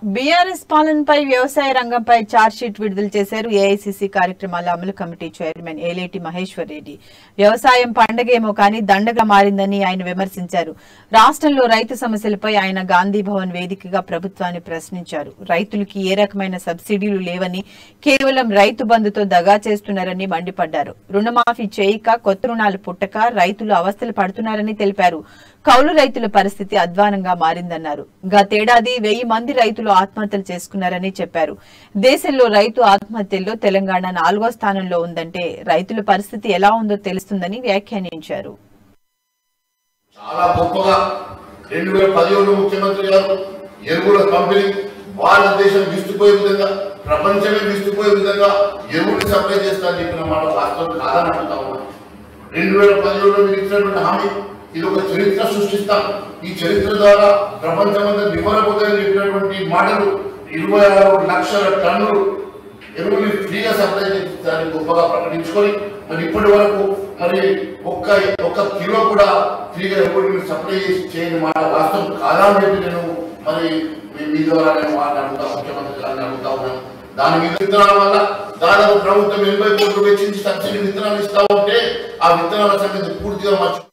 BRS పాలనపై వ్యవసాయ రంగంపై ఛార్జ్షీట్ విడుదల చేశారు ఏఐసిసి కార్యక్రమాల అమలు కమిటీ చైర్మన్ ఏలేటి మహేశ్వర్ రెడ్డి వ్యవసాయం పండగేమో కానీ దండగా మారిందని ఆయన విమర్శించారు రాష్ట్రంలో రైతు సమస్యలపై ఆయన గాంధీ భవన్ వేదికగా ప్రభుత్వాన్ని ప్రశ్నించారు రైతులకి ఏ రకమైన సబ్సిడీలు లేవని కేవలం రైతు బంధుతో దగా చేస్తున్నారని మండిపడ్డారు రుణమాఫీ చేయక కొత్త రుణాలు పుట్టక రైతులు అవస్థలు పడుతున్నారని తెలిపారు కౌలు రైతుల పరిస్థితి అధ్వానంగా మారిందన్నారు గతేడాది వెయ్యి మంది రైతులు ఆత్మహత్యలు చేసుకున్నారని చెప్పారు దేశంలో రైతు ఆత్మహత్యల్లో తెలంగాణ నాలుగో స్థానంలో ఉందంటే రైతుల పరిస్థితి ఎలా ఉందో తెలుస్తుందని వ్యాఖ్యానించారు చాలా గొప్పగా రెండు వేల పదిహేడు ముఖ్యమంత్రి గారు ఎరువుల కంపెనీ భారతదేశం విస్తుపోయే విధంగా ప్రపంచమే విస్తుపోయే విధంగా ఎరువులు సప్లై చేస్తారని చెప్పిన మాట వాస్తవం కాదని అడుగుతా ఉన్నాం రెండు వేల పదిహేడులో మీరు ఇచ్చినటువంటి హామీ ఇది ఒక చరిత్ర సృష్టిస్తాం ఈ చరిత్ర ద్వారా ప్రపంచమంతా నివ్వరపోతుందని చెప్పినటువంటి మాటలు ఇరవై ఆరు లక్షల టన్నులు ఎరువులు ఫ్రీగా సప్లై చేస్తారని గొప్పగా ప్రకటించుకొని మరి ఇప్పటి వరకు మరి ఒక్క ఒక్క కిలో కూడా ఫ్రీగా ఎరువులు సప్లై చేసి చేయని మాట వాస్తవం కాదా అని చెప్పి నేను మరి మీ- మీ ద్వారా నేను వారిని అడుగుతా ముఖ్యమంత్రి గారిని అడుగుతా ఉన్నాను దాని మీద విత్తనాల వల్ల దాదాపు ప్రభుత్వం ఎనభై కోట్లు వెచ్చించి సబ్సిడీ విత్తనాలు ఇస్తా ఉంటే ఆ విత్తనాల సంగతి పూర్తిగా మర్చి